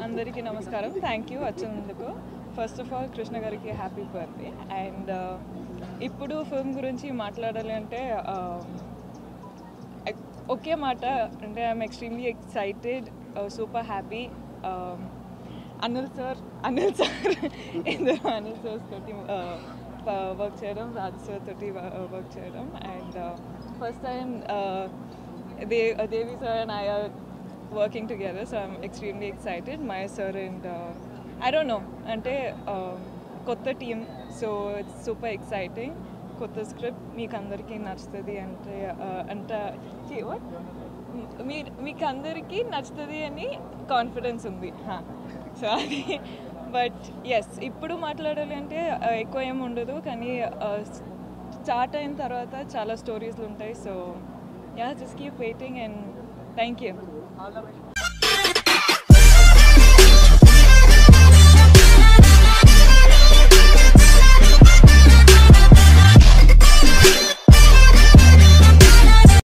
అందరికీ నమస్కారం thank you వచ్చినందుకు ఫస్ట్ ఆఫ్ ఆల్ కృష్ణ గారికి హ్యాపీ బర్త్డే అండ్ ఇప్పుడు ఫిల్మ్ గురించి మాట్లాడాలి అంటే uh, ఎక్- ఒకే మాట అంటే I'm extremely excited super happy Anil sir Anil sir ఇందులో అనిల్ సార్ తోటి వర్క్ చేయడం రాజ్ సార్ తోటి వర్క్ చేయడం అండ్ ఫస్ట్ టైం దే Devi sir and I are working together so I'm extremely excited my sir and I don't know అంటే uh, కొత్త team so it's super exciting కొత్త script మీకు అందరికీ నచ్చుతుంది అంటే uh, అంట ఛీ, what? మీ మీకు అందరికీ నచ్చుతుంది అని కాన్ఫిడెన్స్ ఉంది సో అది బట్ ఎస్ ఇప్పుడు మాట్లాడాలి అంటే uh, ఎక్కువ ఏం ఉండదు కానీ స్టార్ట్ అయిన తర్వాత చాలా స్టోరీస్లు ఉంటాయి so yeah just keep waiting and thank you